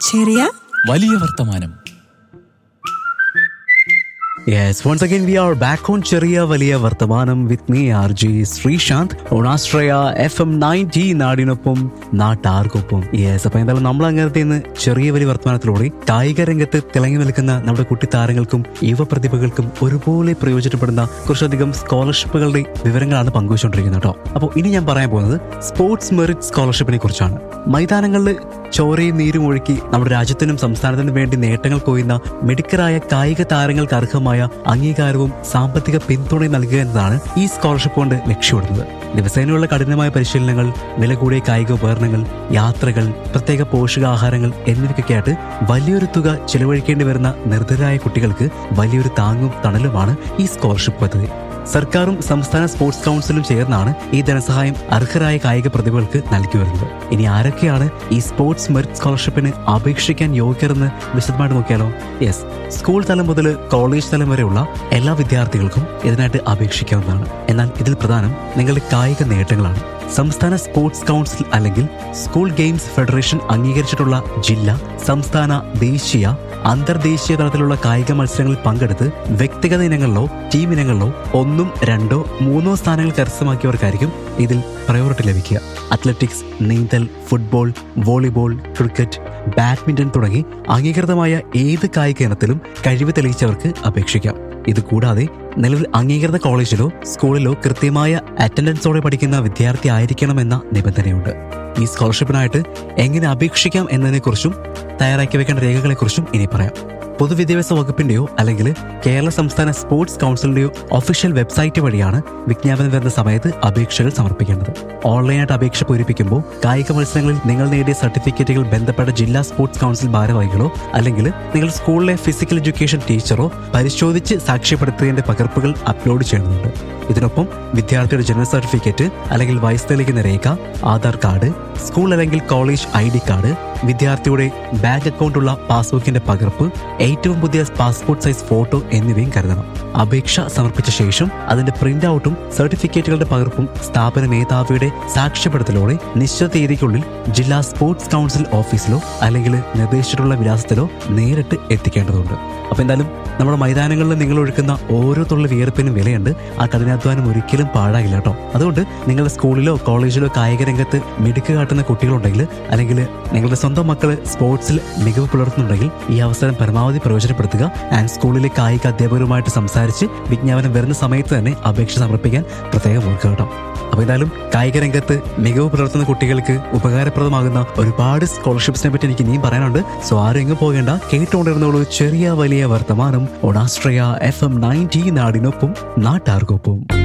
ചെറിയ വലിയ വർത്തമാനം Yes, once again we are back on ചെറിയ വലിയ വർത്തമാനം with me R J Sreesanth ഓണാശ്രയ എഫ് എം നയൻറ്റി നാടിനൊപ്പം നാട്ടാർക്കൊപ്പം യെസ് അപ്പൊ എന്തായാലും നമ്മൾ അങ്ങനത്തെ ഇന്ന് ചെറിയ വലിയ വർത്തമാനത്തിലൂടെ കായിക രംഗത്ത് തിളങ്ങി നിൽക്കുന്ന നമ്മുടെ കുട്ടി താരങ്ങൾക്കും യുവപ്രതിഭകൾക്കും ഒരുപോലെ പ്രയോജനപ്പെടുന്ന കുറച്ചധികം സ്കോളർഷിപ്പുകളുടെ വിവരങ്ങളാണ് പങ്കുവച്ചുകൊണ്ടിരിക്കുന്നത് കേട്ടോ അപ്പോൾ ഇനി ഞാൻ പറയാൻ പോകുന്നത് സ്പോർട്സ് മെറിറ്റ് സ്കോളർഷിപ്പിനെ കുറിച്ചാണ് മൈതാനങ്ങളിൽ ചോരയും നീരും ഒഴുക്കി നമ്മുടെ രാജ്യത്തിനും സംസ്ഥാനത്തിനും വേണ്ടി നേട്ടങ്ങൾ കൊയ്യുന്ന മിടുക്കരായ കായിക താരങ്ങൾക്ക് അർഹമായ അംഗീകാരവും സാമ്പത്തിക പിന്തുണയും നൽകുക എന്നതാണ് ഈ സ്കോളർഷിപ്പ് കൊണ്ട് ലക്ഷ്യമിടുന്നത് ദിവസേനയുള്ള കഠിനമായ പരിശീലനങ്ങൾ വില കൂടിയ കായിക ഉപകരണങ്ങൾ യാത്രകൾ പ്രത്യേക പോഷകാഹാരങ്ങൾ എന്നിവയ്ക്കൊക്കെയായിട്ട് വലിയൊരു തുക ചെലവഴിക്കേണ്ടി വരുന്ന നിർദ്ധരായ കുട്ടികൾക്ക് വലിയൊരു താങ്ങും തണലുമാണ് ഈ സ്കോളർഷിപ്പ് പദ്ധതി സർക്കാരും സംസ്ഥാന സ്പോർട്സ് കൗൺസിലും ചേർന്നാണ് ഈ ധനസഹായം അർഹരായ കായിക പ്രതിഭകൾക്ക് നൽകി വരുന്നത് ഇനി ആരൊക്കെയാണ് ഈ സ്പോർട്സ് മെറിറ്റ് സ്കോളർഷിപ്പിന് അപേക്ഷിക്കാൻ യോഗ്യരെന്ന് വിശദമായിട്ട് നോക്കിയാലോ യെസ് സ്കൂൾ തലം മുതൽ കോളേജ് തലം വരെയുള്ള എല്ലാ വിദ്യാർത്ഥികൾക്കും ഇതിനായിട്ട് അപേക്ഷിക്കാവുന്നതാണ് എന്നാൽ ഇതിൽ പ്രധാനം നിങ്ങളുടെ കായിക നേട്ടങ്ങളാണ് സംസ്ഥാന സ്പോർട്സ് കൗൺസിൽ അല്ലെങ്കിൽ സ്കൂൾ ഗെയിംസ് ഫെഡറേഷൻ അംഗീകരിച്ചിട്ടുള്ള ജില്ല സംസ്ഥാന ദേശീയ അന്തർദേശീയ തലത്തിലുള്ള കായിക മത്സരങ്ങളിൽ പങ്കെടുത്ത് വ്യക്തിഗത ഇനങ്ങളിലോ ടീം ഇനങ്ങളിലോ ഒന്നും രണ്ടോ മൂന്നോ സ്ഥാനങ്ങൾ കരസ്ഥമാക്കിയവർക്കായിരിക്കും ഇതിൽ പ്രയോറിറ്റി ലഭിക്കുക അത്ലറ്റിക്സ് നീന്തൽ ഫുട്ബോൾ വോളിബോൾ ക്രിക്കറ്റ് ബാഡ്മിന്റൺ തുടങ്ങി അംഗീകൃതമായ ഏത് കായിക ഇനത്തിലും കഴിവ് തെളിയിച്ചവർക്ക് അപേക്ഷിക്കാം ഇത് കൂടാതെ നിലവിൽ അംഗീകൃത കോളേജിലോ സ്കൂളിലോ കൃത്യമായ അറ്റൻഡൻസോടെ പഠിക്കുന്ന വിദ്യാർത്ഥി ആയിരിക്കണമെന്ന നിബന്ധനയുണ്ട് ഈ സ്കോളർഷിപ്പിനായിട്ട് എങ്ങനെ അപേക്ഷിക്കാം എന്നതിനെക്കുറിച്ചും തയ്യാറാക്കി വെക്കേണ്ട രേഖകളെക്കുറിച്ചും ഇനി പറയാം പൊതുവിദ്യാഭ്യാസ വകുപ്പിന്റെയോ അല്ലെങ്കിൽ കേരള സംസ്ഥാന സ്പോർട്സ് കൗൺസിലിന്റെയോ ഒഫീഷ്യൽ വെബ്സൈറ്റ് വഴിയാണ് വിജ്ഞാപനം വരുന്ന സമയത്ത് അപേക്ഷകൾ സമർപ്പിക്കേണ്ടത് ഓൺലൈനായിട്ട് അപേക്ഷ പൂരിപ്പിക്കുമ്പോൾ കായിക മത്സരങ്ങളിൽ നിങ്ങൾ നേടിയ സർട്ടിഫിക്കറ്റുകൾ ബന്ധപ്പെട്ട ജില്ലാ സ്പോർട്സ് കൗൺസിൽ ഭാരവാഹികളോ അല്ലെങ്കിൽ നിങ്ങൾ സ്കൂളിലെ ഫിസിക്കൽ എഡ്യൂക്കേഷൻ ടീച്ചറോ പരിശോധിച്ച് സാക്ഷ്യപ്പെടുത്തിയതിന്റെ പകർപ്പുകൾ അപ്ലോഡ് ചെയ്യുന്നുണ്ട് ഇതിനൊപ്പം വിദ്യാർത്ഥിയുടെ ജനന സർട്ടിഫിക്കറ്റ് അല്ലെങ്കിൽ വയസ്സ് തെളിയിക്കുന്ന രേഖ ആധാർ കാർഡ് സ്കൂൾ അല്ലെങ്കിൽ കോളേജ് ഐ ഡി കാർഡ് വിദ്യാർത്ഥിയുടെ ബാങ്ക് അക്കൗണ്ടുള്ള പാസ്ബുക്കിന്റെ പകർപ്പ് ഏറ്റവും പുതിയ പാസ്പോർട്ട് സൈസ് ഫോട്ടോ എന്നിവയും കരുതണം അപേക്ഷ സമർപ്പിച്ച ശേഷം അതിന്റെ പ്രിന്റ് ഔട്ടും സർട്ടിഫിക്കറ്റുകളുടെ പകർപ്പും സ്ഥാപന മേധാവിയുടെ സാക്ഷ്യപ്പെടുത്തലോടെ നിശ്ചിത തീയതിക്കുള്ളിൽ ജില്ലാ സ്പോർട്സ് കൗൺസിൽ ഓഫീസിലോ അല്ലെങ്കിൽ നിർദ്ദേശിച്ചിട്ടുള്ള വിലാസത്തിലോ നേരിട്ട് എത്തിക്കേണ്ടതുണ്ട് അപ്പൊ എന്തായാലും നമ്മുടെ മൈതാനങ്ങളിൽ നിങ്ങൾ ഒഴുക്കുന്ന ഓരോ തുള്ളി വിയർപ്പിനും വിലയുണ്ട് ആ കഠിനാധ്വാനം ഒരിക്കലും പാഴാകില്ല കേട്ടോ അതുകൊണ്ട് നിങ്ങളുടെ സ്കൂളിലോ കോളേജിലോ കായിക രംഗത്ത് മിടുക്ക് കാട്ടുന്ന കുട്ടികളുണ്ടെങ്കിൽ അല്ലെങ്കിൽ നിങ്ങളുടെ സ്വന്തം മക്കൾ സ്പോർട്സിൽ മികവ് പുലർത്തുന്നുണ്ടെങ്കിൽ ഈ അവസരം പരമാവധി പ്രയോജനപ്പെടുത്തുക ആൻഡ് സ്കൂളിലെ കായിക അധ്യാപകരുമായിട്ട് സംസാരിച്ച് വിജ്ഞാപനം വരുന്ന സമയത്ത് തന്നെ അപേക്ഷ സമർപ്പിക്കാൻ പ്രത്യേകം ഓർക്കുക കേട്ടോ അപ്പൊ എന്തായാലും കായിക രംഗത്ത് മികവ് പുലർത്തുന്ന കുട്ടികൾക്ക് ഉപകാരപ്രദമാകുന്ന ഒരുപാട് സ്കോളർഷിപ്സിനെ പറ്റി എനിക്ക് ഇനിയും പറയാനുണ്ട് സോ ആരും എങ്ങും പോകേണ്ട കേട്ടുകൊണ്ടിരുന്നോളൂ ചെറിയ വലിയ വർത്തമാനം ഒണാസ്ട്രയ എഫ് എം നയൻറ്റി നാടിനൊപ്പം നാട്ടാർക്കൊപ്പം